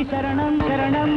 శరణం శరణం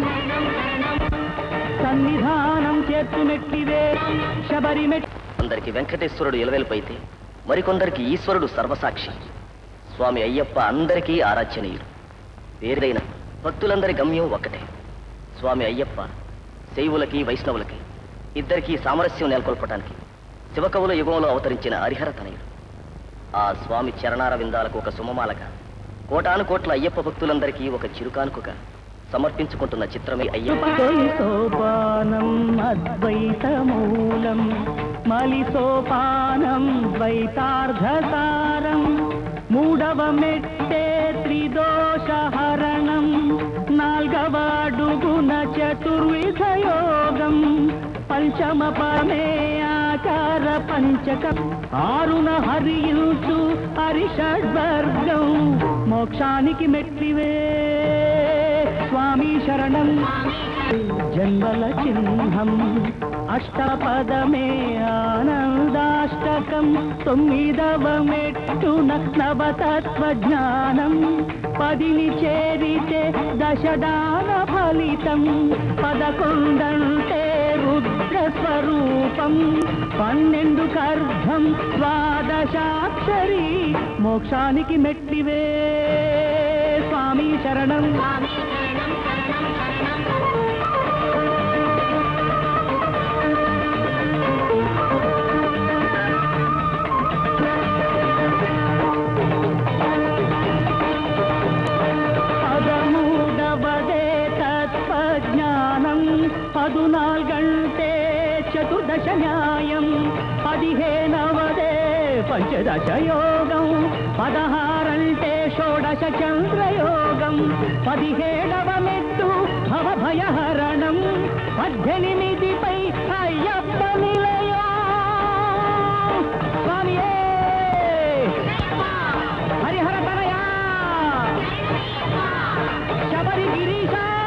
సన్నిధానం చేర్చు మెట్టివే శబరి మెట్ కొందరికి వెంకటేశ్వరుడు ఇలవెల్పైతే మరికొందరికి ఈశ్వరుడు సర్వసాక్షి స్వామి అయ్యప్ప అందరికీ ఆరాధ్యనీయుడు వేరైన భక్తులందరి గమ్యం ఒక్కటే స్వామి అయ్యప్ప శైవులకి వైష్ణవులకి ఇద్దరికీ సామరస్యం నెలకొల్పటానికి శివకవుల యుగంలో అవతరించిన హరిహర తనయుడు ఆ స్వామి చరణార విందాలకు ఒక సుమమాలగా కోటాను కోట్ల అయ్యప్ప భక్తులందరికీ ఒక చిరుకానుకగా సమర్పించుకుంటున్న చిత్రమే అయ్యప్ప తొలి సోపానం అద్వైతమూలం మలి సోపానం ద్వైతార్ధసారం మూడవ మెట్టే త్రిదోషహరణం నాల్గవ అడుగున చతుర్విధ యోగం పంచమ పరమే ఆకార పంచకం ఆరున హరియుచు హరిషడ్వర్గం మోక్షానికి మెట్టివే స్వామి శరణం జన్మల చిహ్నం అష్టపదమే ఆనందాష్టకం తొమ్మిదవ మెట్టున నవతత్వ జ్ఞానం పదిని చేరితే దశదాన ఫలితం పదకొండంటే రుద్ర స్వరూపం పన్నెండు కర్ధం ద్వాదశాక్షరి మోక్షానికి మెట్టివే స్వామి శరణం పదమూడవదే తత్వజ్ఞానం పదునాల్గంటే చతుర్దశ న్యాయం పదిహేనవదే పంచదశ యోగం పదహారంటే షోడశ చంద్రయోగం పదిహేడవ మెట్టు భవభయహరణం పద్దెనిమిదిపై అయ్యప్ప నిలయం స్వామియే హరిహర తనయా శబరి గిరీశ